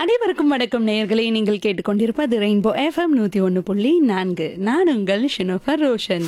அனைவருக்கும் வணக்கம் நேயர்களே நீங்கள் கேட்டுக்கொண்டிருப்பது ரெயின்போ எஃப்எம் நூத்தி ஒன்னு புள்ளி நான்கு நான் உங்கள் ஷினோஃபர் ரோஷன்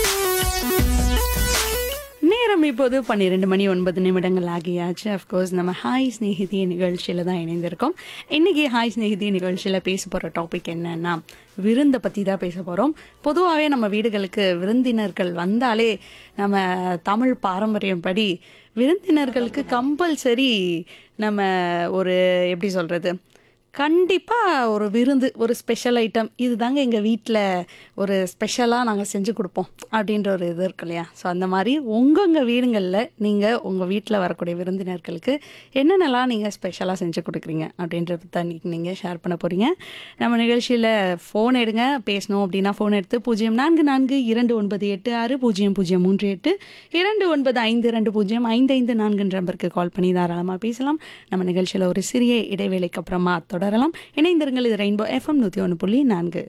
நேரம் இப்போது பன்னிரெண்டு மணி ஒன்பது நிமிடங்கள் ஆகியாச்சு அஃப்கோர்ஸ் நம்ம ஹாய் ஸ்நேகிதி நிகழ்ச்சியில தான் இணைந்திருக்கோம் இன்னைக்கு ஹாய் ஸ்நேகிதி நிகழ்ச்சியில பேச போற டாபிக் என்னன்னா விருந்தை பத்தி தான் பேச போறோம் பொதுவாகவே நம்ம வீடுகளுக்கு விருந்தினர்கள் வந்தாலே நம்ம தமிழ் பாரம்பரியம் படி விருந்தினர்களுக்கு கம்பல்சரி நம்ம ஒரு எப்படி சொல்றது கண்டிப்பா ஒரு விருந்து ஒரு ஸ்பெஷல் ஐட்டம் இதுதாங்க எங்க வீட்டில் ஒரு ஸ்பெஷலாக நாங்கள் செஞ்சு கொடுப்போம் அப்படின்ற ஒரு இது இருக்கு இல்லையா ஸோ அந்த மாதிரி உங்கவுங்க வீடுங்களில் நீங்கள் உங்கள் வீட்டில் வரக்கூடிய விருந்தினர்களுக்கு என்னென்னலாம் நீங்கள் ஸ்பெஷலாக செஞ்சு கொடுக்குறீங்க அப்படின்றத தான் இன்னைக்கு நீங்கள் ஷேர் பண்ண போகிறீங்க நம்ம நிகழ்ச்சியில் ஃபோன் எடுங்க பேசணும் அப்படின்னா ஃபோன் எடுத்து பூஜ்ஜியம் நான்கு நான்கு இரண்டு ஒன்பது எட்டு ஆறு பூஜ்ஜியம் பூஜ்ஜியம் மூன்று எட்டு இரண்டு ஒன்பது ஐந்து ரெண்டு பூஜ்ஜியம் ஐந்து ஐந்து நான்குன்ற நம்பருக்கு கால் பண்ணி தாராளமாக பேசலாம் நம்ம நிகழ்ச்சியில் ஒரு சிறிய இடைவேளைக்கு அப்புறமா தொடரலாம் இணைந்திருங்கள் இது ரெயின்போ எஃப்எம் நூற்றி ஒன்று புள்ளி நான்கு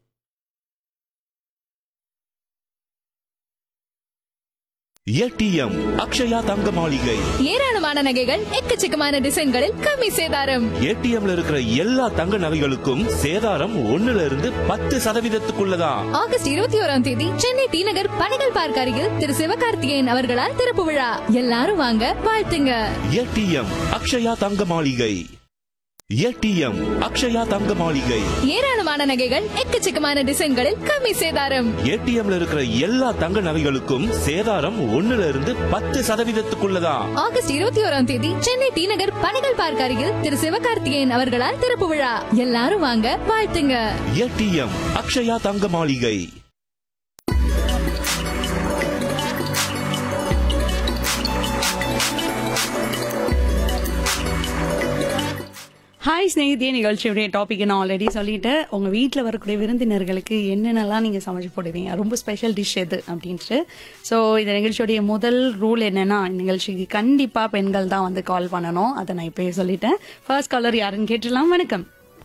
ஏடிஎம் அக்ஷயா தங்க மாளிகை ஏராளமான நகைகள் எக்கச்சக்கமான டிசைன்களில் கம்மி சேதாரம் ஏடிஎம்ல இருக்கிற எல்லா தங்க நகைகளுக்கும் சேதாரம் ஒண்ணுல இருந்து பத்து சதவீதத்துக்குள்ளதான் ஆகஸ்ட் இருபத்தி ஓராம் தேதி சென்னை டி நகர் பனைகள் பார்க் அருகில் திரு சிவகார்த்திகேயன் அவர்களால் திறப்பு விழா எல்லாரும் வாங்க வாழ்த்துங்க ஏடிஎம் அக்ஷயா தங்க மாளிகை ஏடிஎம் அக்ஷயா தங்க மாளிகை ஏராளமான நகைகள் எக்கச்சக்கமான டிசைன்களில் கம்மி சேதாரம் ஏடிஎம்ல இருக்கிற எல்லா தங்க நகைகளுக்கும் சேதாரம் ஒண்ணுல இருந்து பத்து சதவீதத்துக்குள்ளதான் ஆகஸ்ட் இருபத்தி ஓராம் தேதி சென்னை டி நகர் பனைகள் பார்க் அருகில் திரு சிவகார்த்திகேயன் அவர்களால் திறப்பு விழா எல்லாரும் வாங்க வாழ்த்துங்க ஏடிஎம் அக்ஷயா தங்க மாளிகை ஹாய் ஸ்நேகிதிய நிகழ்ச்சியுடைய டாபிக் நான் ஆல்ரெடி சொல்லிட்டேன் உங்கள் வீட்டில் வரக்கூடிய விருந்தினர்களுக்கு என்னென்னலாம் நீங்கள் சமைச்சு போடுவீங்க ரொம்ப ஸ்பெஷல் டிஷ் எது அப்படின்ட்டு ஸோ இந்த நிகழ்ச்சியுடைய முதல் ரூல் என்னன்னா இந்த நிகழ்ச்சிக்கு கண்டிப்பாக பெண்கள் தான் வந்து கால் பண்ணணும் அதை நான் இப்போயே சொல்லிட்டேன் ஃபர்ஸ்ட் காலர் யாருன்னு கேட்டுடலாம் வணக்கம்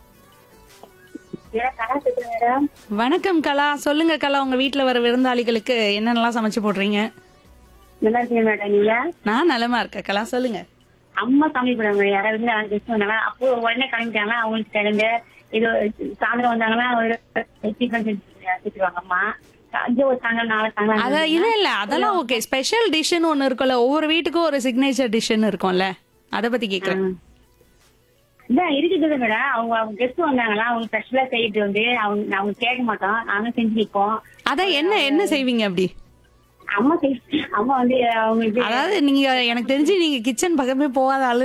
மேடம் வணக்கம் கலா சொல்லுங்க கலா உங்க வீட்டில் வர விருந்தாளிகளுக்கு என்னென்னலாம் சமைச்சு போடுறீங்க நல்லா இருக்கீங்க மேடம் நீங்க நான் நலமா இருக்கேன் கலா சொல்லுங்க அம்மா சமைக்கிறாங்க யாராவது வந்து அவங்க கெஸ்ட் வந்தாங்க அப்போ உடனே கிளம்பிட்டாங்க அவங்களுக்கு தகுந்த இது சாயந்தரம் வந்தாங்கன்னா ஒரு சிக்கன் செஞ்சுருவாங்க அம்மா அஞ்சு ஒரு சாயங்காலம் நாலு அத சாயங்காலம் இல்ல இல்ல அதெல்லாம் ஓகே ஸ்பெஷல் டிஷ்னு ஒண்ணு இருக்கும்ல ஒவ்வொரு வீட்டுக்கும் ஒரு சிக்னேச்சர் டிஷ்னு இருக்கும்ல அத பத்தி கேக்குறேன் இதான் இருக்குது மேடம் அவங்க அவங்க கெஸ்ட் வந்தாங்களா அவங்க ஸ்பெஷலா செய்யிட்டு வந்து அவங்க அவங்க கேட்க மாட்டோம் நாங்க செஞ்சு வைப்போம் அதான் என்ன என்ன செய்வீங்க அப்படி அம்மா செய் அம்மா வந்து அவங்க இது அதாவது நீங்க எனக்கு தெரிஞ்சு நீங்க கிச்சன் பக்கமே போகாத ஆளு